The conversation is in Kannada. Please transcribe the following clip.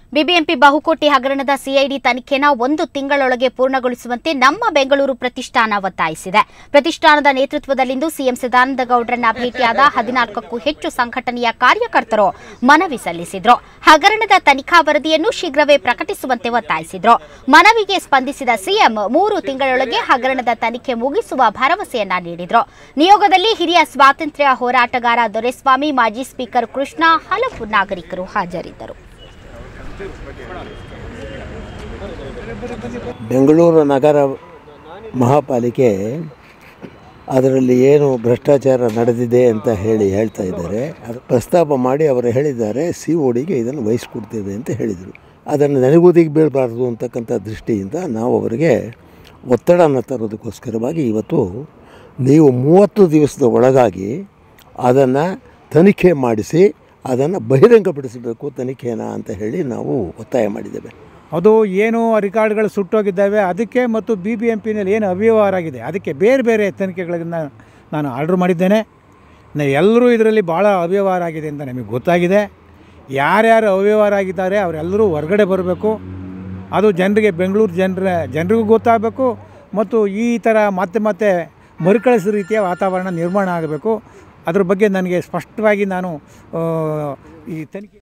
ಬಿಬಿಎಂಪಿ ಬಹುಕೋಟಿ ಹಗರಣದ ಸಿಐಡಿ ತನಿಖೆನ ಒಂದು ತಿಂಗಳೊಳಗೆ ಪೂರ್ಣಗೊಳಿಸುವಂತೆ ನಮ್ಮ ಬೆಂಗಳೂರು ಪ್ರತಿಷ್ಠಾನ ಒತ್ತಾಯಿಸಿದೆ ಪ್ರತಿಷ್ಠಾನದ ನೇತೃತ್ವದಲ್ಲಿಂದು ಸಿಎಂ ಸದಾನಂದ ಗೌಡರನ್ನ ಭೇಟಿಯಾದ ಹದಿನಾಲ್ಕಕ್ಕೂ ಹೆಚ್ಚು ಸಂಘಟನೆಯ ಕಾರ್ಯಕರ್ತರು ಮನವಿ ಸಲ್ಲಿಸಿದ್ರು ಹಗರಣದ ತನಿಖಾ ವರದಿಯನ್ನು ಶೀಘ್ರವೇ ಪ್ರಕಟಿಸುವಂತೆ ಒತ್ತಾಯಿಸಿದ್ರು ಮನವಿಗೆ ಸ್ಪಂದಿಸಿದ ಸಿಎಂ ಮೂರು ತಿಂಗಳೊಳಗೆ ಹಗರಣದ ತನಿಖೆ ಮುಗಿಸುವ ಭರವಸೆಯನ್ನ ನೀಡಿದ್ರು ನಿಯೋಗದಲ್ಲಿ ಹಿರಿಯ ಸ್ವಾತಂತ್ರ್ಯ ಹೋರಾಟಗಾರ ದೊರೆಸ್ವಾಮಿ ಮಾಜಿ ಸ್ಪೀಕರ್ ಕೃಷ್ಣ ಹಲವು ನಾಗರಿಕರು ಹಾಜರಿದ್ದರು ಬೆಂಗಳೂರು ನಗರ ಮಹಾಪಾಲಿಕೆ ಅದರಲ್ಲಿ ಏನು ಭ್ರಷ್ಟಾಚಾರ ನಡೆದಿದೆ ಅಂತ ಹೇಳಿ ಹೇಳ್ತಾ ಇದ್ದಾರೆ ಅದು ಪ್ರಸ್ತಾಪ ಮಾಡಿ ಅವರು ಹೇಳಿದ್ದಾರೆ ಸಿ ಒ ಡಿಗೆ ಇದನ್ನು ವಹಿಸ್ಕೊಡ್ತೇವೆ ಅಂತ ಹೇಳಿದರು ಅದನ್ನು ನೆನೆಗುದಿಗೆ ಬೀಳಬಾರ್ದು ಅಂತಕ್ಕಂಥ ದೃಷ್ಟಿಯಿಂದ ನಾವು ಅವರಿಗೆ ಒತ್ತಡನ ತರೋದಕ್ಕೋಸ್ಕರವಾಗಿ ಇವತ್ತು ನೀವು ಮೂವತ್ತು ದಿವಸದ ಒಳಗಾಗಿ ಅದನ್ನು ತನಿಖೆ ಮಾಡಿಸಿ ಅದನ್ನು ಬಹಿರಂಗಪಡಿಸಬೇಕು ತನಿಖೆನ ಅಂತ ಹೇಳಿ ನಾವು ಒತ್ತಾಯ ಮಾಡಿದ್ದೇವೆ ಅದು ಏನು ರಿಕಾರ್ಡ್ಗಳು ಸುಟ್ಟೋಗಿದ್ದಾವೆ ಅದಕ್ಕೆ ಮತ್ತು ಬಿ ಬಿ ಎಂ ಪಿನಲ್ಲಿ ಏನು ಅವ್ಯವಹಾರ ಆಗಿದೆ ಅದಕ್ಕೆ ಬೇರೆ ಬೇರೆ ತನಿಖೆಗಳನ್ನು ನಾನು ಆರ್ಡ್ರ್ ಮಾಡಿದ್ದೇನೆ ನ- ಎಲ್ಲರೂ ಇದರಲ್ಲಿ ಭಾಳ ಅವ್ಯವಹಾರ ಆಗಿದೆ ಅಂತ ನಮಗೆ ಗೊತ್ತಾಗಿದೆ ಯಾರ್ಯಾರು ಅವ್ಯವಹಾರ ಆಗಿದ್ದಾರೆ ಅವರೆಲ್ಲರೂ ಹೊರಗಡೆ ಬರಬೇಕು ಅದು ಜನರಿಗೆ ಬೆಂಗಳೂರು ಜನರ ಜನರಿಗೂ ಗೊತ್ತಾಗಬೇಕು ಮತ್ತು ಈ ಥರ ಮತ್ತೆ ಮತ್ತೆ ಮರುಕಳಿಸೋ ರೀತಿಯ ವಾತಾವರಣ ನಿರ್ಮಾಣ ಆಗಬೇಕು ಅದ್ರ ಬಗ್ಗೆ ನನಗೆ ಸ್ಪಷ್ಟವಾಗಿ ನಾನು ಆ, ಈ ತನಿಖೆ